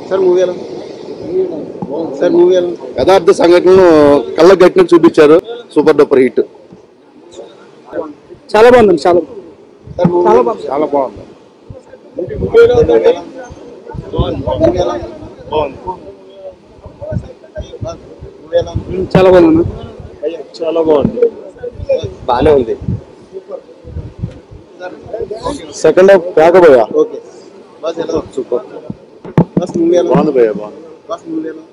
sir movie ఎలా sir movie ఎలా యథార్థ సంఘటనలు కళ్ళకు కట్టినట్టు చూపించారు సూపర్ డూపర్ హిట్ చాలా బాగుంది చాలా సార్ మూవీ చాలా బాగుంది చాలా బాగుంది మూవీ ఎలా మూవీ ఎలా మూవీ ఎలా చాలా బాగుంది చాలా బాగుంది బాగానే ఉంది సెకండ్ హాఫ్ పేకపోయా ఓకే బస్ ఎలా సూపర్ బస్ మూవీ ఎలా బాగుంది భయ్యా బాగుంది బస్ మూవీ ఎలా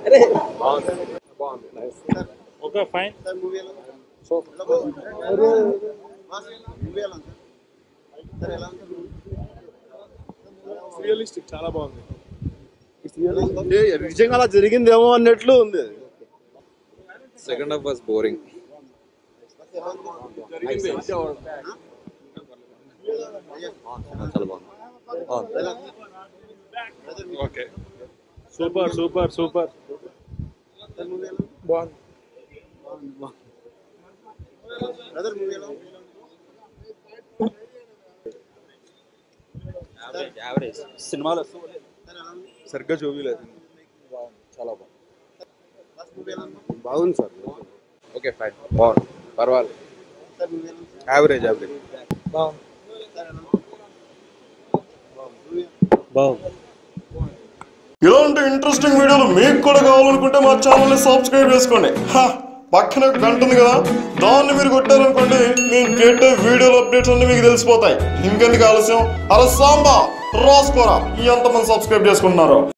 ఓకే ఫైన్ సార్ మూవీ ఎలా ఎలా బాగుంది బస్ మూవీ ఎలా ఉంది సార్ ఎలా ఉంది రియలిస్టిక్ చాలా బాగుంది నిజంగా అలా జరిగిందేమో అన్నట్లు ఉంది సెకండ్ హాఫ్ వాస్ బోరింగ్ చాలా బాగుంది okay super super super sir movie ఎలా బాగుంది బ్రదర్ మూవీ ఎలా యావరేజ్ సినిమాలో సార్ ఎలా ఉంది సరిగ్గా చూపించలేదు చాలా బాగుంది బస్ మూవీ ఎలా ఉంది బాగుంది సార్ ఓకే ఫైన్ బాగుంది పర్వాలేదు సార్ మూవీ ఎలా ఉంది యావరేజ్ యావరేజ్ సార్ ఎలా ఉంది ఇలాంటి ఇంట్రెస్టింగ్ వీడియోలు మీకు కూడా కావాలనుకుంటే మా ఛానల్ని సబ్స్క్రైబ్ చేసుకోండి హ, పక్కన ఒక గంట ఉంది కదా దాన్ని మీరు కొట్టారనుకోండి మేము పెట్టే వీడియోల అప్డేట్స్ అన్ని మీకు తెలిసిపోతాయి ఇంకెందుకు ఆలస్యం అలా సాంబా రాసుకోరా ఎంతమంది సబ్స్క్రైబ్ చేసుకుంటున్నారో